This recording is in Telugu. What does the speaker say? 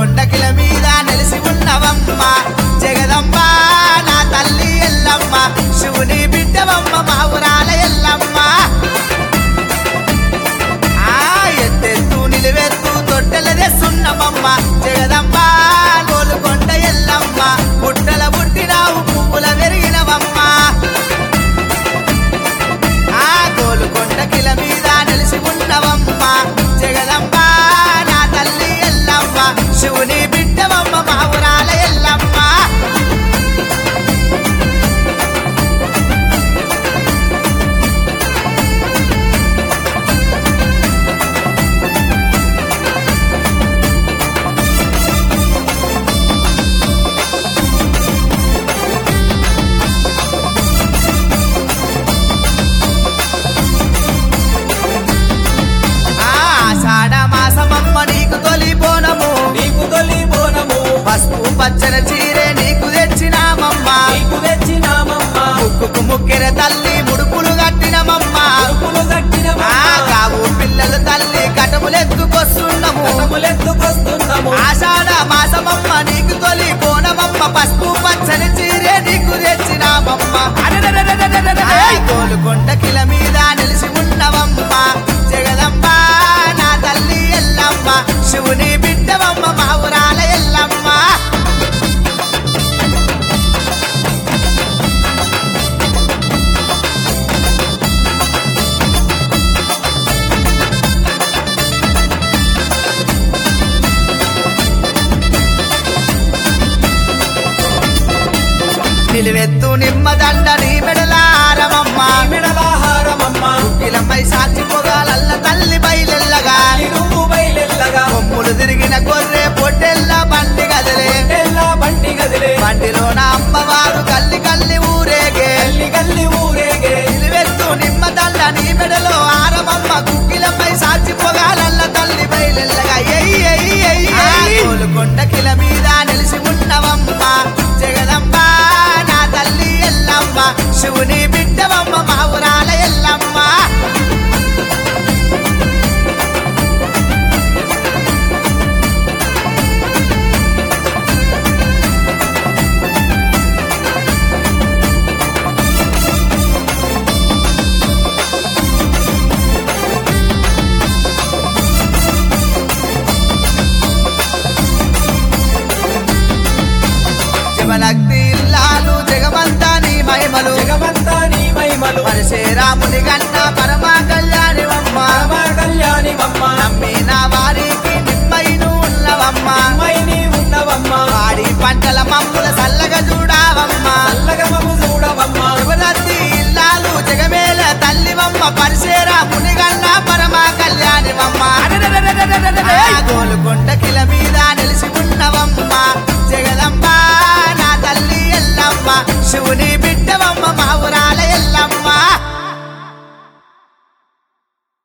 కొండకిల మీద నెలిసి ఉన్నవమ్మ జగదంబ నా తల్లి ఎల్లమ్మ శివుని బిడ్డవమ్మ మా ఊరాల ఎల్లమ్మ ఆ ఎత్తెత్తు నిలువెత్తు తొట్టెలదే సున్నమమ్మ జగదంబ గోలుకొండ ఎల్లమ్మ పుట్టల పుట్టినావు పువ్వుల పెరిగినవమ్మ ఆ గోలుకొండ కిల మీద నిలిసి ఉన్నవమ్మ జగదంబ నా తల్లి ఎల్లమ్మ శివుని బిడ్డవమ్మ మా ఊరాల ఎల్లమ్మ ఆ ఆషాఢ మాసమమ్మ నీకు తొలి బోనము నీకు తొలి బోనము పసుపు పచ్చన చీరే నీకు తెచ్చినామమ్మ నీకు తెచ్చినామమ్మ ముక్కుకు ముక్కెర తల్లి ముడుపులు కట్టినమమ్మ అరుపులు కట్టిన ఆ కావు పిల్లలు తల్లి కటములెత్తుకొస్తున్నాము కటములెత్తుకొస్తున్నాము ఆషాఢ మాసమమ్మ నీకు తొలి బోనమమ్మ పసుపు పచ్చని చీరే నీకు తెచ్చినామమ్మ ఆ గోలుకొండ కిల మీద నిలిసి ఉన్నవమ్మ జగదంబ నా తల్లి ఎల్లమ్మ శివుని బిడ్డవమ్మ మా ఊరాల ఎల్లమ్మ నిలువెత్తు నిమ్మదండ నీ మెడలారమమ్మ మెడలాహారమమ్మ కిలమై సాచి పొగాలల్ల తల్లి బయలెల్లగా నువ్వు బయలెల్లగా కొమ్ములు తిరిగిన గొర్రె పొట్టెల్ల బండి గదిలే ఎల్లా బండి గదిలే బండిలోన అమ్మవారు కల్లి కల్లి ఊరేగే గల్లి గల్లి ఊరేగే నిలువెత్తు నిమ్మదండ నీ మెడలో ఆరమమ్మ కుక్కిలపై సాచి పొగాలల్ల తల్లి బయలెల్లగా ఎయ్యి ఎయ్యి ఎయ్యి ఎయ్యి. గోలుకొండ కిల మీద నిలిసి ఉన్నవమ్మ జగదంబ నా తల్లి ఎల్లమ్మ శివుని బిడ్డవమ్మ మా ఊరాల ఎల్లమ్మ శివనక్తి ఇల్లాలు జగమంతా నీ మహిమలు జగమంతా నీ మహిమలు మనిషే రాముని గన్న పరమా కళ్యాణివమ్మ పరమ కళ్యాణివమ్మ నమ్మిన వారికి నిమ్మైను ఉన్నవమ్మ అమ్మై నీ ఉన్నవమ్మ వాడి పంటల మమ్ముల చల్లగా చూడావమ్మ అల్లగమము చూడవమ్మ శివనక్తి ఇల్లాలు జగమేల తల్లివమ్మ పరిసేరా మునిగన్న పరమా కళ్యాణివమ్మ ఆ గోలుకొండ కిల మీద